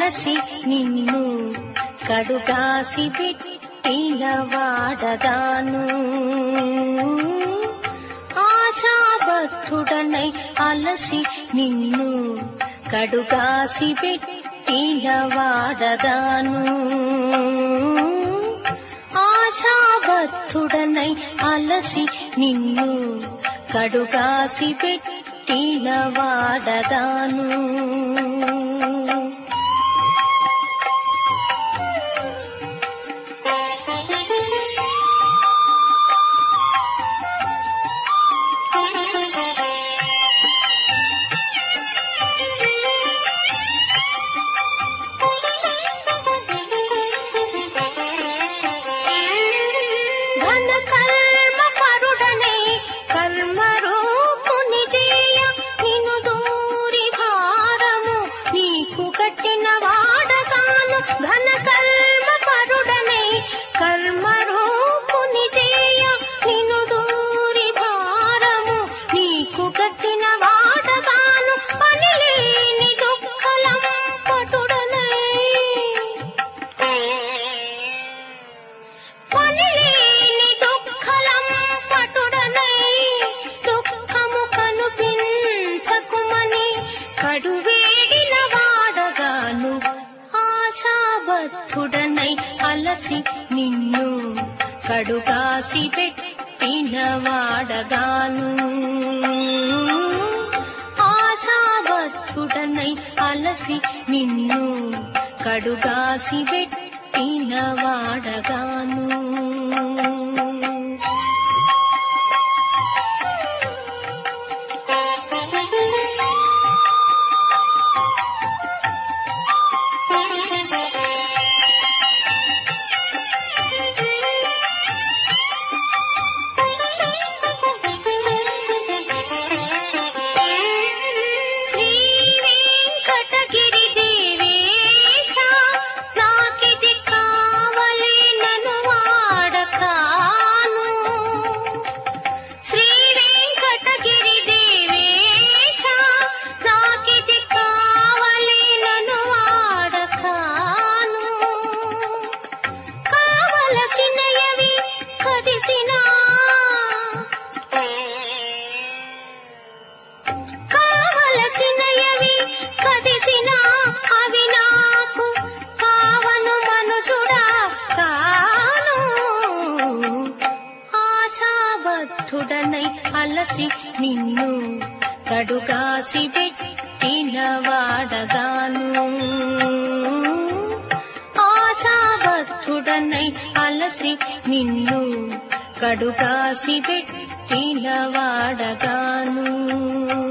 అలసి నిన్ను కడుగాసి పెట్టిన వాడగాను ఆశాబద్ధుడనై అలసి నిన్ను కడుగాసి పెట్టిన వాడగాను ఆశాబద్ధుడనై అలసి నిన్ను కడుగాసి పెట్టిన వాడగాను ఘన కర్మ పరుడనై కర్మ రూపుని చేయ నిన్ను దూరి భారము నీకు కట్టిన వాడగాను ఘన కర్మ పరుడనై కర్మ రూపుని చేయ నిన్ను దూరి భారము నీకు కట్టిన వాడగాను పనిలేని దుఃఖలం పటుడనై పనిలేని దుఃఖలం పటుడనై దుఃఖము కనుపించకుమని కడువేడిన వాడగాను ఆశాబద్ధుడనై అలసి నిన్ను కడుగాసి పెట్టిన వాడగాను ఆశాబద్ధుడనై అలసి నిన్ను కడుగాసి పెట్టిన వాడగాను శ్రీ వెంకటగిరి దేవేశ నాకిది కావలే నన్ను వాడకాను శ్రీ వెంకటగిరి దేవేశ నాకిది కావలే నన్ను వాడకాను కావలసినయవి కదిసినా కావలసినయవి కదిసినా అవి నాకు కావను మనుజుడా కాను ఆశాబద్ధుడనై అలసి నిన్ను కడుగాసి పెట్టిన వాడగాను ఆశాబద్ధుడనై అలసి నిన్ను కడుగాసి పెట్టిన వాడగాను